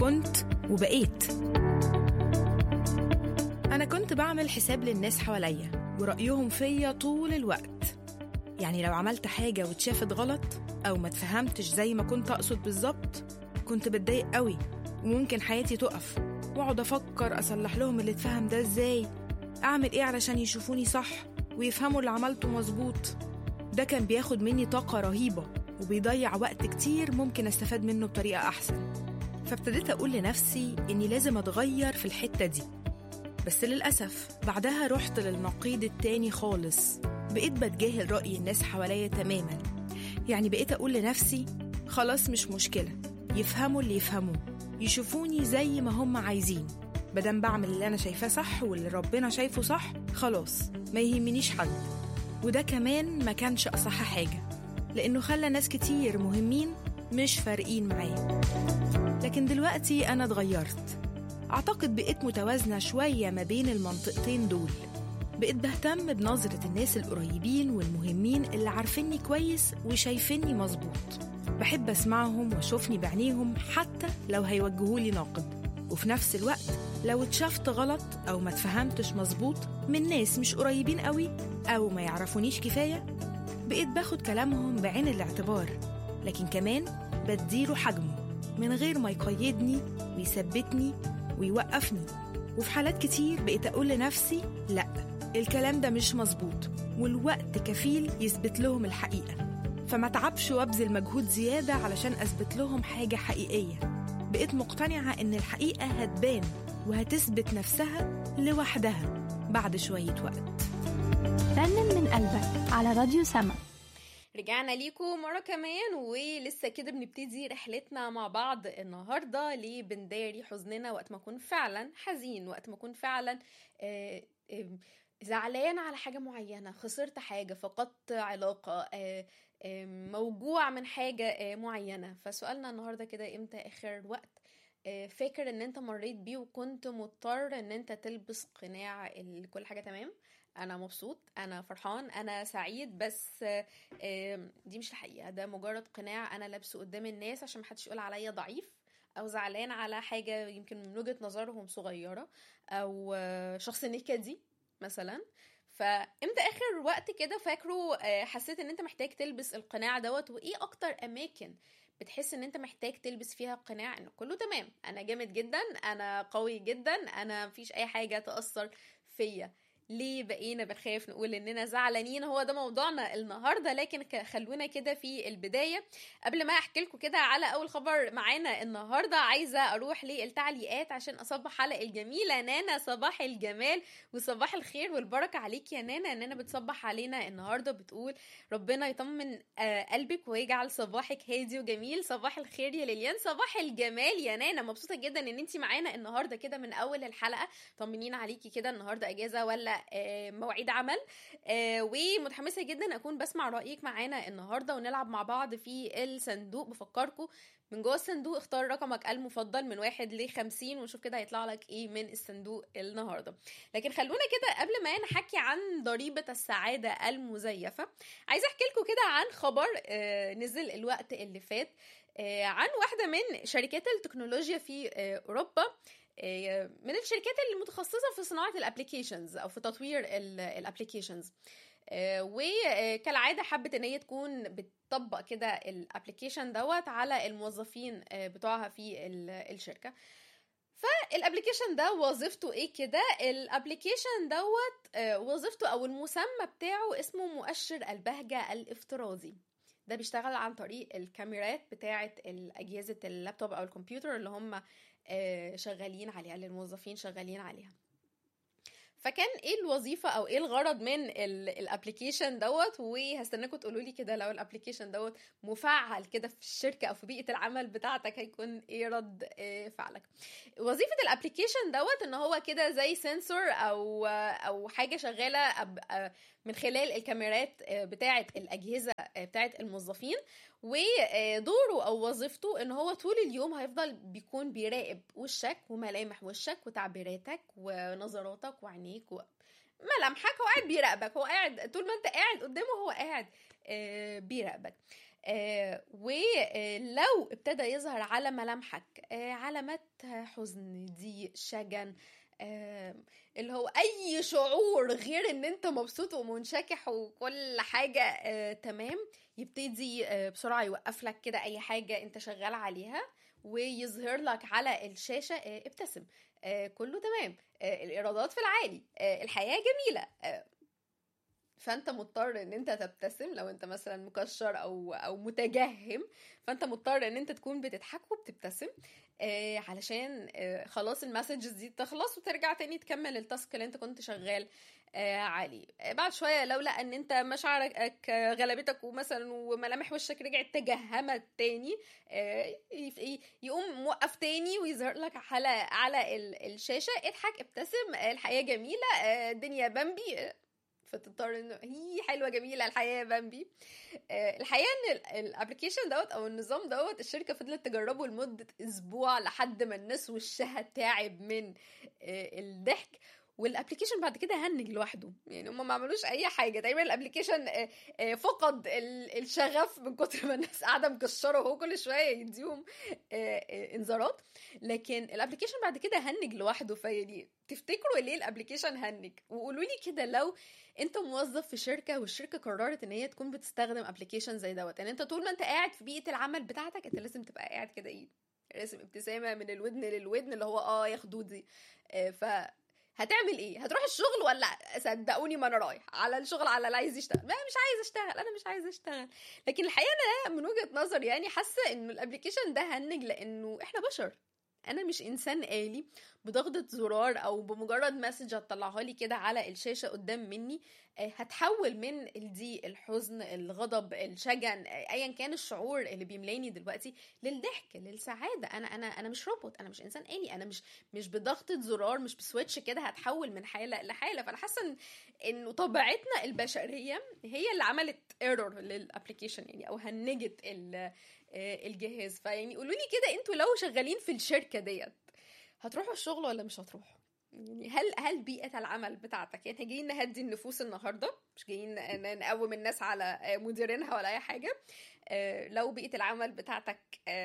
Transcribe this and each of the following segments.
كنت وبقيت أنا كنت بعمل حساب للناس حواليا ورأيهم فيا طول الوقت يعني لو عملت حاجة واتشافت غلط أو ما اتفهمتش زي ما كنت أقصد بالظبط كنت بتضايق قوي وممكن حياتي تقف واقعد أفكر أصلح لهم اللي اتفهم ده إزاي أعمل إيه علشان يشوفوني صح ويفهموا اللي عملته مظبوط ده كان بياخد مني طاقة رهيبة وبيضيع وقت كتير ممكن استفاد منه بطريقة أحسن فابتديت أقول لنفسي إني لازم أتغير في الحتة دي بس للأسف بعدها رحت للنقيض التاني خالص بقيت بتجاهل رأي الناس حواليا تماما يعني بقيت أقول لنفسي خلاص مش مشكلة يفهموا اللي يفهموه يشوفوني زي ما هم عايزين مادام بعمل اللي أنا شايفاه صح واللي ربنا شايفه صح خلاص ما يهمنيش حد وده كمان ما كانش أصح حاجة لأنه خلى ناس كتير مهمين مش فارقين معايا لكن دلوقتي أنا اتغيرت أعتقد بقيت متوازنة شوية ما بين المنطقتين دول بقيت بهتم بنظرة الناس القريبين والمهمين اللي عارفيني كويس وشايفيني مظبوط بحب أسمعهم وأشوفني بعينيهم حتى لو هيوجهولي ناقد وفي نفس الوقت لو اتشافت غلط أو ما اتفهمتش مظبوط من ناس مش قريبين قوي أو ما يعرفونيش كفاية بقيت باخد كلامهم بعين الاعتبار لكن كمان بديله حجمه من غير ما يقيدني ويثبتني ويوقفني وفي حالات كتير بقيت أقول لنفسي لأ الكلام ده مش مظبوط والوقت كفيل يثبت لهم الحقيقة فما تعبش وابذل مجهود زيادة علشان أثبت لهم حاجة حقيقية بقيت مقتنعة إن الحقيقة هتبان وهتثبت نفسها لوحدها بعد شوية وقت رنم من قلبك على راديو سما رجعنا ليكم مرة كمان ولسه كده بنبتدي رحلتنا مع بعض النهاردة لبنداري حزننا وقت ما أكون فعلا حزين وقت ما أكون فعلا آه، آه، زعلان على حاجة معينة خسرت حاجة فقدت علاقة آه، آه، موجوع من حاجة آه، معينة فسؤالنا النهاردة كده امتى آخر وقت آه، فاكر ان انت مريت بيه وكنت مضطر ان انت تلبس قناع ال- كل حاجة تمام انا مبسوط انا فرحان انا سعيد بس آه، آم، دي مش الحقيقة ده مجرد قناع انا لابسه قدام الناس عشان محدش يقول عليا ضعيف او زعلان على حاجة يمكن من وجهة نظرهم صغيرة او آه، شخص نكدي مثلا فامتى اخر وقت كده فاكره آه، حسيت ان انت محتاج تلبس القناع دوت وايه اكتر اماكن بتحس ان انت محتاج تلبس فيها قناع ان كله تمام انا جامد جدا انا قوي جدا انا مفيش اي حاجة تأثر فيا ليه بقينا بنخاف نقول اننا زعلانين هو ده موضوعنا النهارده لكن ك- خلونا كده في البدايه قبل ما احكي لكم كده على اول خبر معانا النهارده عايزه اروح للتعليقات عشان اصبح على الجميله نانا صباح الجمال وصباح الخير والبركه عليك يا نانا نانا بتصبح علينا النهارده بتقول ربنا يطمن آه، قلبك ويجعل صباحك هادي وجميل صباح الخير يا ليليان صباح الجمال يا نانا مبسوطه جدا ان انت معانا النهارده كده من اول الحلقه طمنين عليكي كده النهارده اجازه ولا آه، مواعيد عمل آه، ومتحمسه جدا اكون بسمع رايك معانا النهارده ونلعب مع بعض في الصندوق بفكركم من جوه الصندوق اختار رقمك المفضل من واحد ل 50 ونشوف كده هيطلع لك ايه من الصندوق النهارده لكن خلونا كده قبل ما نحكي عن ضريبه السعاده المزيفه عايزه احكي لكم كده عن خبر آه، نزل الوقت اللي فات آه، عن واحده من شركات التكنولوجيا في آه، اوروبا آه، من الشركات المتخصصه في صناعه الابلكيشنز او في تطوير الابلكيشنز وكالعاده حبت ان هي تكون بتطبق كده الابلكيشن دوت على الموظفين آه، بتوعها في ال- الشركه فالابلكيشن ده وظيفته ايه كده الابلكيشن دوت آه، وظيفته او المسمى بتاعه اسمه مؤشر البهجه الافتراضي ده بيشتغل عن طريق الكاميرات بتاعه اجهزه اللابتوب او الكمبيوتر اللي هم آه، شغالين عليها اللي الموظفين شغالين عليها فكان ايه الوظيفه او ايه الغرض من الابلكيشن دوت وهستناكم تقولوا لي كده لو الابلكيشن دوت مفعل كده في الشركه او في بيئه العمل بتاعتك هيكون ايه رد آه، فعلك وظيفه الابلكيشن دوت ان هو كده زي سنسور او او حاجه شغاله أب- آه، من خلال الكاميرات آه، بتاعه الاجهزه آه، بتاعه الموظفين ودوره او وظيفته ان هو طول اليوم هيفضل بيكون بيراقب وشك وملامح وشك وتعبيراتك ونظراتك وعينيك و... ملامحك هو قاعد بيراقبك هو قاعد طول ما انت قاعد قدامه هو قاعد آه، بيراقبك آه ولو ابتدى يظهر على ملامحك آه علامات حزن ضيق شجن آه اللي هو اي شعور غير ان انت مبسوط ومنشكح وكل حاجه آه تمام يبتدي آه بسرعه يوقف لك كده اي حاجه انت شغال عليها ويظهر لك على الشاشه آه ابتسم آه كله تمام آه الايرادات في العالي آه الحياه جميله آه فانت مضطر ان انت تبتسم لو انت مثلا مكشر او او متجهم فانت مضطر ان انت تكون بتضحك وبتبتسم آه علشان آه خلاص المسجز دي تخلص وترجع تاني تكمل التاسك اللي انت كنت شغال آه عليه آه بعد شويه لو لقى ان انت مشاعرك غلبتك ومثلا وملامح وشك رجعت تجهمت تاني آه يقوم موقف تاني ويظهر لك على على الشاشه اضحك ابتسم الحياه جميله آه الدنيا بامبي آه فتضطر انه هي حلوه جميله الحياه يا بامبي آه الحقيقه ان الابلكيشن دوت او النظام دوت الشركه فضلت تجربه لمده اسبوع لحد ما الناس وشها تعب من آه الضحك والابلكيشن بعد كده هنج لوحده يعني هم ما عملوش اي حاجه تقريبا الابلكيشن فقد الشغف من كتر ما الناس قاعده مكشره وهو كل شويه يديهم انذارات لكن الابلكيشن بعد كده هنج لوحده فيعني تفتكروا ليه الابلكيشن هنج وقولوا لي كده لو انت موظف في شركه والشركه قررت ان هي تكون بتستخدم ابلكيشن زي دوت يعني انت طول ما انت قاعد في بيئه العمل بتاعتك انت لازم تبقى قاعد كده ايه لازم ابتسامه من الودن للودن اللي هو اه يا خدودي آه ف هتعمل ايه هتروح الشغل ولا صدقوني ما انا رايح على الشغل على اللي عايز يشتغل ما مش عايز اشتغل انا مش عايز اشتغل لكن الحقيقه انا من وجهه نظري يعني حاسه انه الابلكيشن ده هنج لانه احنا بشر انا مش انسان آلي بضغطة زرار او بمجرد مسج هتطلعها لي كده على الشاشة قدام مني هتحول من الضيق الحزن الغضب الشجن ايا كان الشعور اللي بيملاني دلوقتي للضحك للسعادة انا انا انا مش روبوت انا مش انسان آلي انا مش مش بضغطة زرار مش بسويتش كده هتحول من حالة لحالة فانا حاسة انه طبيعتنا البشرية هي اللي عملت ايرور للابلكيشن يعني او هنجت الجهاز فيعني قولوا لي كده انتوا لو شغالين في الشركه ديت هتروحوا الشغل ولا مش هتروحوا يعني هل هل بيئه العمل بتاعتك يعني جايين نهدي النفوس النهارده مش جايين نقوم الناس على مديرينها ولا اي حاجه لو بيئه العمل بتاعتك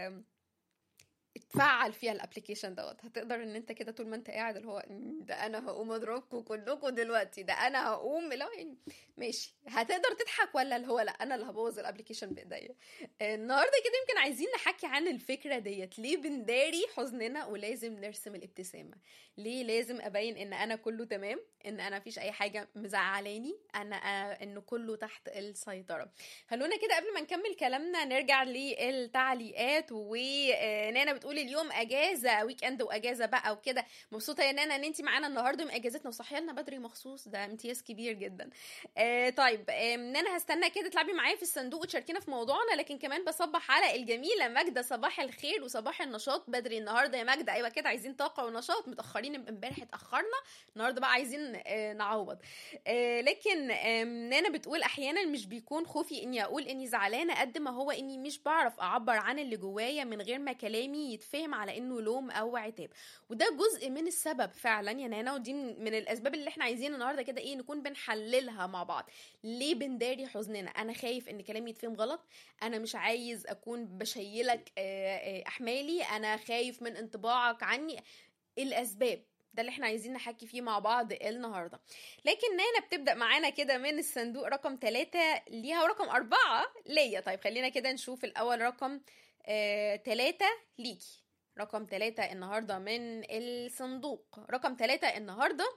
اتفعل فيها الابلكيشن دوت هتقدر ان انت كده طول ما انت قاعد اللي هو ده انا هقوم اضربكم كلكم دلوقتي ده انا هقوم لا يعني ماشي هتقدر تضحك ولا اللي هو لا انا اللي هبوظ الابلكيشن بايديا النهارده كده يمكن عايزين نحكي عن الفكره ديت ليه بنداري حزننا ولازم نرسم الابتسامه ليه لازم ابين ان انا كله تمام ان انا مفيش اي حاجه مزعلاني انا ان كله تحت السيطره خلونا كده قبل ما نكمل كلامنا نرجع للتعليقات ونانا بتقول اليوم اجازه ويك اند واجازه بقى وكده مبسوطه يا نانا ان انت معانا النهارده يوم اجازتنا وصحيه لنا بدري مخصوص ده امتياز كبير جدا آه طيب آه نانا هستنى كده تلعبي معايا في الصندوق وتشاركينا في موضوعنا لكن كمان بصبح على الجميله ماجده صباح الخير وصباح النشاط بدري النهارده يا ماجده ايوه كده عايزين طاقه ونشاط متاخرين امبارح اتاخرنا النهارده بقى عايزين آه نعوض آه لكن آه نانا بتقول احيانا مش بيكون خوفي اني اقول اني زعلانه قد ما هو اني مش بعرف اعبر عن اللي جوايا من غير ما كلامي يتفهم على انه لوم او عتاب وده جزء من السبب فعلا يا نانا ودي من الاسباب اللي احنا عايزين النهارده كده ايه نكون بنحللها مع بعض ليه بنداري حزننا انا خايف ان كلامي يتفهم غلط انا مش عايز اكون بشيلك احمالي انا خايف من انطباعك عني الاسباب ده اللي احنا عايزين نحكي فيه مع بعض النهارده لكن نانا بتبدا معانا كده من الصندوق رقم ثلاثة ليها ورقم أربعة ليا طيب خلينا كده نشوف الأول رقم ثلاثة آه ليكي رقم ثلاثة النهاردة من الصندوق رقم ثلاثة النهاردة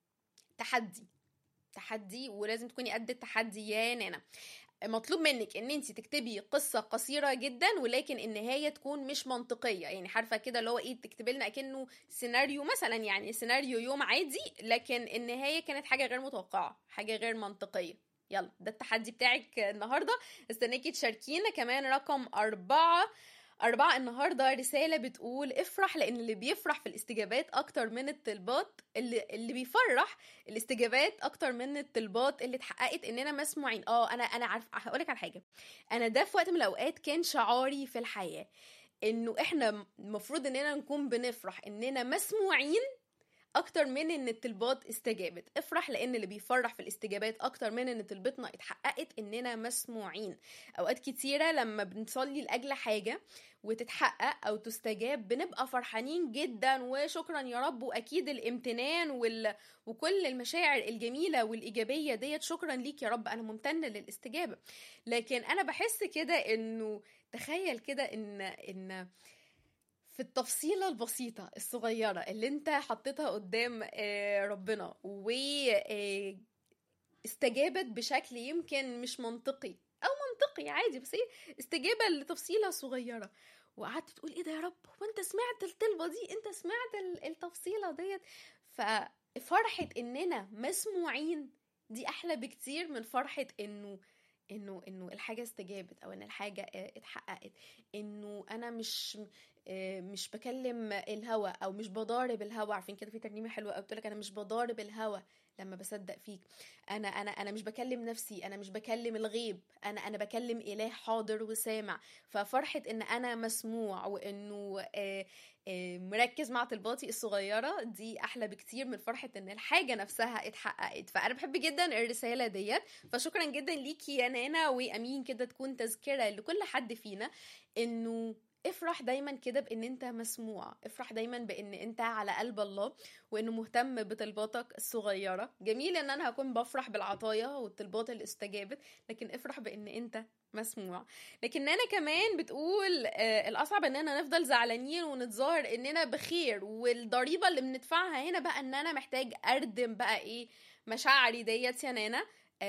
تحدي تحدي ولازم تكوني قد التحدي يا نانا مطلوب منك ان انت تكتبي قصه قصيره جدا ولكن النهايه تكون مش منطقيه يعني عارفه كده اللي هو ايه تكتبي لنا اكنه سيناريو مثلا يعني سيناريو يوم عادي لكن النهايه كانت حاجه غير متوقعه حاجه غير منطقيه يلا ده التحدي بتاعك النهارده استناكي تشاركينا كمان رقم أربعة أربعة النهاردة رسالة بتقول افرح لأن اللي بيفرح في الاستجابات أكتر من الطلبات اللي, اللي بيفرح الاستجابات أكتر من الطلبات اللي اتحققت إننا مسموعين اه أنا أنا عارف هقولك على حاجة أنا ده في وقت من الأوقات كان شعاري في الحياة إنه إحنا المفروض إننا نكون بنفرح إننا مسموعين اكتر من ان الطلبات استجابت افرح لان اللي بيفرح في الاستجابات اكتر من ان طلبتنا اتحققت اننا مسموعين اوقات كتيره لما بنصلي لاجل حاجه وتتحقق او تستجاب بنبقى فرحانين جدا وشكرا يا رب واكيد الامتنان وال... وكل المشاعر الجميله والايجابيه ديت شكرا ليك يا رب انا ممتنه للاستجابه لكن انا بحس كده انه تخيل كده ان ان في التفصيله البسيطه الصغيره اللي انت حطيتها قدام آه، ربنا و آه، استجابت بشكل يمكن مش منطقي او منطقي عادي بس ايه استجابه لتفصيله صغيره وقعدت تقول ايه ده يا رب هو انت سمعت الطلبه دي انت سمعت ال- التفصيله ديت ففرحه اننا مسموعين دي احلى بكتير من فرحه انه انه انه الحاجه استجابت او ان الحاجه آه، اتحققت انه انا مش آه، مش بكلم الهوا او مش بضارب الهوا عارفين كده في ترنيمه حلوه قوي بتقول لك انا مش بضارب الهوا لما بصدق فيك انا انا انا مش بكلم نفسي انا مش بكلم الغيب انا انا بكلم اله حاضر وسامع ففرحه ان انا مسموع وانه آه، آه، مركز مع طلباتي الصغيره دي احلى بكتير من فرحه ان الحاجه نفسها اتحققت فانا بحب جدا الرساله ديت فشكرا جدا ليكي يا نانا وامين كده تكون تذكره لكل حد فينا انه افرح دايما كده بان انت مسموع افرح دايما بان انت على قلب الله وانه مهتم بطلباتك الصغيره جميل ان انا هكون بفرح بالعطايا والطلبات اللي استجابت لكن افرح بان انت مسموع لكن انا كمان بتقول آه الاصعب اننا نفضل زعلانين ونتظاهر اننا بخير والضريبه اللي بندفعها هنا بقى ان انا محتاج اردم بقى ايه مشاعري ديت يا نانا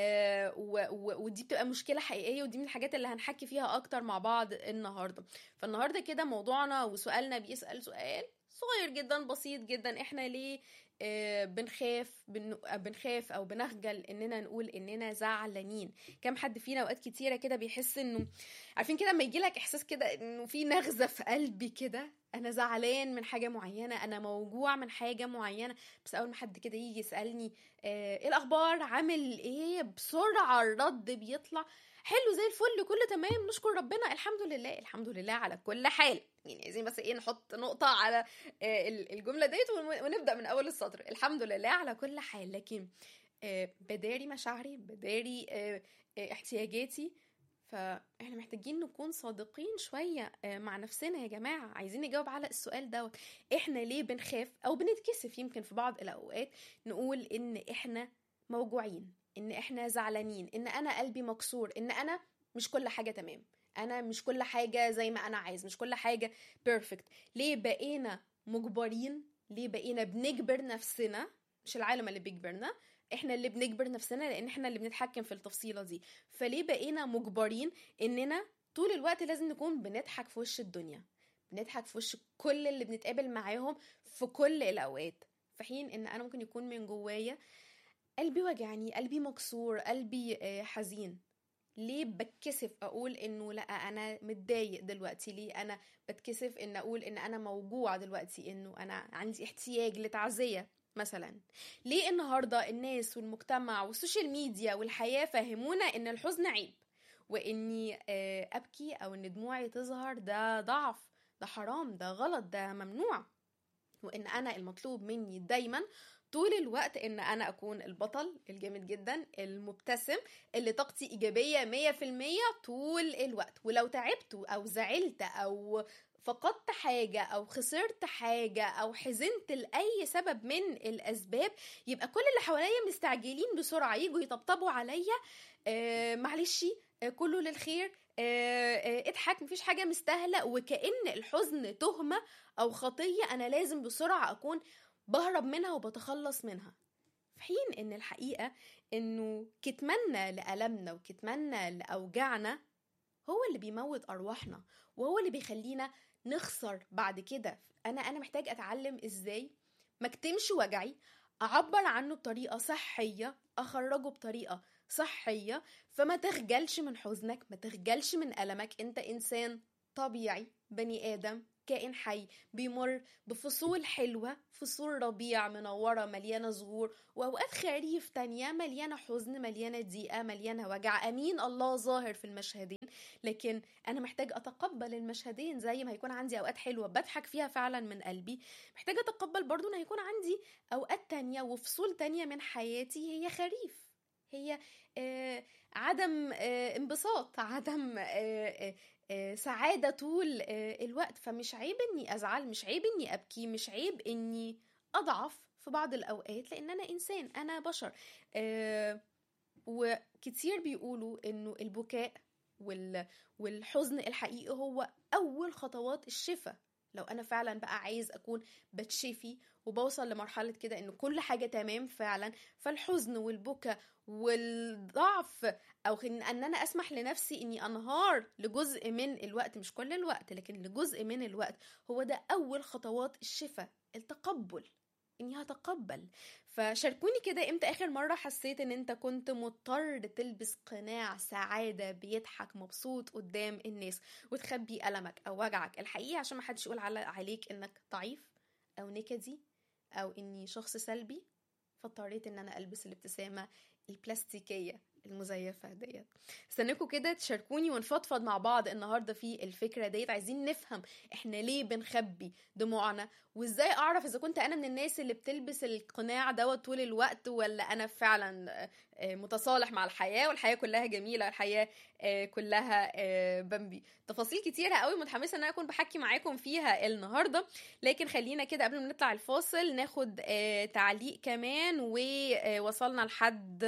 آه و- و- ودي بتبقى مشكلة حقيقية ودي من الحاجات اللي هنحكي فيها أكتر مع بعض النهاردة فالنهاردة كده موضوعنا وسؤالنا بيسأل سؤال صغير جدا بسيط جدا احنا ليه آه بنخاف بن... بنخاف او بنخجل اننا نقول اننا زعلانين كم حد فينا اوقات كتيره كده بيحس انه عارفين كده لما يجيلك احساس كده انه في نغزه في قلبي كده انا زعلان من حاجه معينه انا موجوع من حاجه معينه بس اول ما حد كده يجي يسالني آه، ايه الاخبار عامل ايه بسرعه الرد بيطلع حلو زي الفل كله تمام نشكر ربنا الحمد لله الحمد لله على كل حال يعني عايزين بس ايه نحط نقطه على آه، ال- الجمله ديت ون- ونبدا من اول السطر الحمد لله على كل حال لكن آه، بداري مشاعري بداري آه، آه، احتياجاتي فاحنا محتاجين نكون صادقين شويه آه، مع نفسنا يا جماعه عايزين نجاوب على السؤال دوت احنا ليه بنخاف او بنتكسف يمكن في بعض الاوقات نقول ان احنا موجوعين ان احنا زعلانين ان انا قلبي مكسور ان انا مش كل حاجه تمام انا مش كل حاجه زي ما انا عايز مش كل حاجه بيرفكت ليه بقينا مجبرين ليه بقينا بنجبر نفسنا مش العالم اللي بيجبرنا احنا اللي بنجبر نفسنا لان احنا اللي بنتحكم في التفصيله دي فليه بقينا مجبرين اننا طول الوقت لازم نكون بنضحك في وش الدنيا بنضحك في وش كل اللي بنتقابل معاهم في كل الاوقات في حين ان انا ممكن يكون من جوايا قلبي وجعني قلبي مكسور قلبي آه، حزين ليه بتكسف اقول انه لا انا متضايق دلوقتي ليه انا بتكسف ان اقول ان انا موجوع دلوقتي انه انا عندي احتياج لتعزيه مثلا ليه النهارده الناس والمجتمع والسوشيال ميديا والحياه فهمونا ان الحزن عيب واني آه، ابكي او ان دموعي تظهر ده ضعف ده حرام ده غلط ده ممنوع وان انا المطلوب مني دايما طول الوقت ان انا اكون البطل الجامد جدا المبتسم اللي طاقتي ايجابيه 100% طول الوقت ولو تعبت او زعلت او فقدت حاجة أو خسرت حاجة أو حزنت لأي سبب من الأسباب يبقى كل اللي حواليا مستعجلين بسرعة يجوا يطبطبوا عليا آه معلش آه كله للخير آه آه اضحك مفيش حاجة مستاهلة وكأن الحزن تهمة أو خطية أنا لازم بسرعة أكون بهرب منها وبتخلص منها في حين ان الحقيقة انه كتمنا لألمنا وكتمنا لأوجعنا هو اللي بيموت أرواحنا وهو اللي بيخلينا نخسر بعد كده أنا أنا محتاج أتعلم إزاي ما اكتمش وجعي أعبر عنه بطريقة صحية أخرجه بطريقة صحية فما تخجلش من حزنك ما تخجلش من ألمك أنت إنسان طبيعي بني آدم كائن حي بيمر بفصول حلوة فصول ربيع منورة مليانة زهور وأوقات خريف تانية مليانة حزن مليانة ضيقة مليانة وجع أمين الله ظاهر في المشهدين لكن أنا محتاج أتقبل المشهدين زي ما هيكون عندي أوقات حلوة بضحك فيها فعلا من قلبي محتاج أتقبل برضو أن هيكون عندي أوقات تانية وفصول تانية من حياتي هي خريف هي آه عدم آه انبساط عدم آه آه سعادة طول آه الوقت فمش عيب اني ازعل مش عيب اني ابكي مش عيب اني اضعف في بعض الاوقات لان انا انسان انا بشر آه وكتير بيقولوا انه البكاء وال والحزن الحقيقي هو اول خطوات الشفاء لو انا فعلا بقى عايز اكون بتشفي وبوصل لمرحلة كده ان كل حاجة تمام فعلا فالحزن والبكا والضعف او ان انا اسمح لنفسي اني انهار لجزء من الوقت مش كل الوقت لكن لجزء من الوقت هو ده اول خطوات الشفاء التقبل اني هتقبل فشاركوني كده امتى اخر مرة حسيت ان انت كنت مضطر تلبس قناع سعادة بيضحك مبسوط قدام الناس وتخبي ألمك او وجعك الحقيقة عشان ما حدش يقول عليك انك ضعيف او نكدي او اني شخص سلبي فاضطريت ان انا البس الابتسامة البلاستيكية المزيفة ديت استناكم كده تشاركوني ونفضفض مع بعض النهاردة في الفكرة ديت عايزين نفهم احنا ليه بنخبي دموعنا وازاي اعرف اذا كنت انا من الناس اللي بتلبس القناع دوت طول الوقت ولا انا فعلا متصالح مع الحياة والحياة كلها جميلة الحياة كلها بمبي تفاصيل كتيرة قوي متحمسة ان انا اكون بحكي معاكم فيها النهاردة لكن خلينا كده قبل ما نطلع الفاصل ناخد تعليق كمان ووصلنا لحد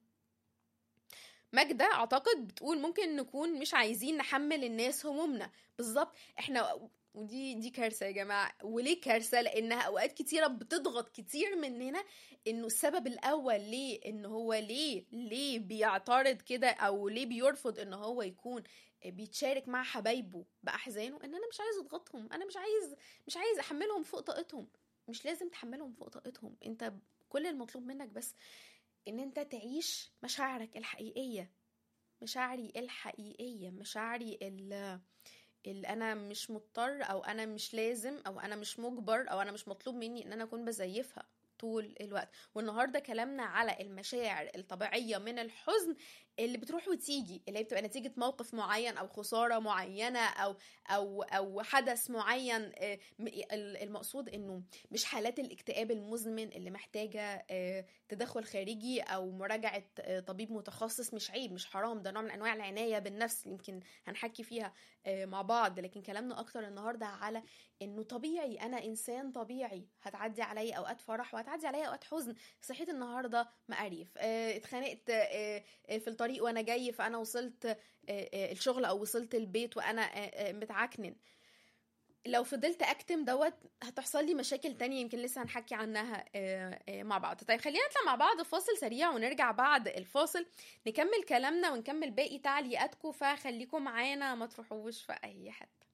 ماجدة اعتقد بتقول ممكن نكون مش عايزين نحمل الناس همومنا بالظبط احنا ودي دي كارثه يا جماعه وليه كارثه لانها اوقات كتيره بتضغط كتير مننا انه السبب الاول ليه ان هو ليه ليه بيعترض كده او ليه بيرفض ان هو يكون بيتشارك مع حبايبه باحزانه ان انا مش عايز اضغطهم انا مش عايز مش عايز احملهم فوق طاقتهم مش لازم تحملهم فوق طاقتهم انت كل المطلوب منك بس ان انت تعيش مشاعرك الحقيقيه مشاعري الحقيقيه مشاعري اللي اللي انا مش مضطر او انا مش لازم او انا مش مجبر او انا مش مطلوب مني ان انا اكون بزيفها طول الوقت والنهارده كلامنا على المشاعر الطبيعيه من الحزن اللي بتروح وتيجي اللي هي بتبقى نتيجه موقف معين او خساره معينه او او او حدث معين المقصود انه مش حالات الاكتئاب المزمن اللي محتاجه تدخل خارجي او مراجعه طبيب متخصص مش عيب مش حرام ده نوع من انواع العنايه بالنفس يمكن هنحكي فيها مع بعض لكن كلامنا اكتر النهارده على انه طبيعي انا انسان طبيعي هتعدي عليا اوقات فرح وهتعدي عليا اوقات حزن صحيت النهارده مقريف اتخانقت في الطريق وانا جاي فانا وصلت الشغل او وصلت البيت وانا متعكنن لو فضلت اكتم دوت هتحصل لي مشاكل تانية يمكن لسه هنحكي عنها مع بعض طيب خلينا نطلع مع بعض فاصل سريع ونرجع بعد الفاصل نكمل كلامنا ونكمل باقي تعليقاتكم فخليكم معانا ما تروحوش في اي حته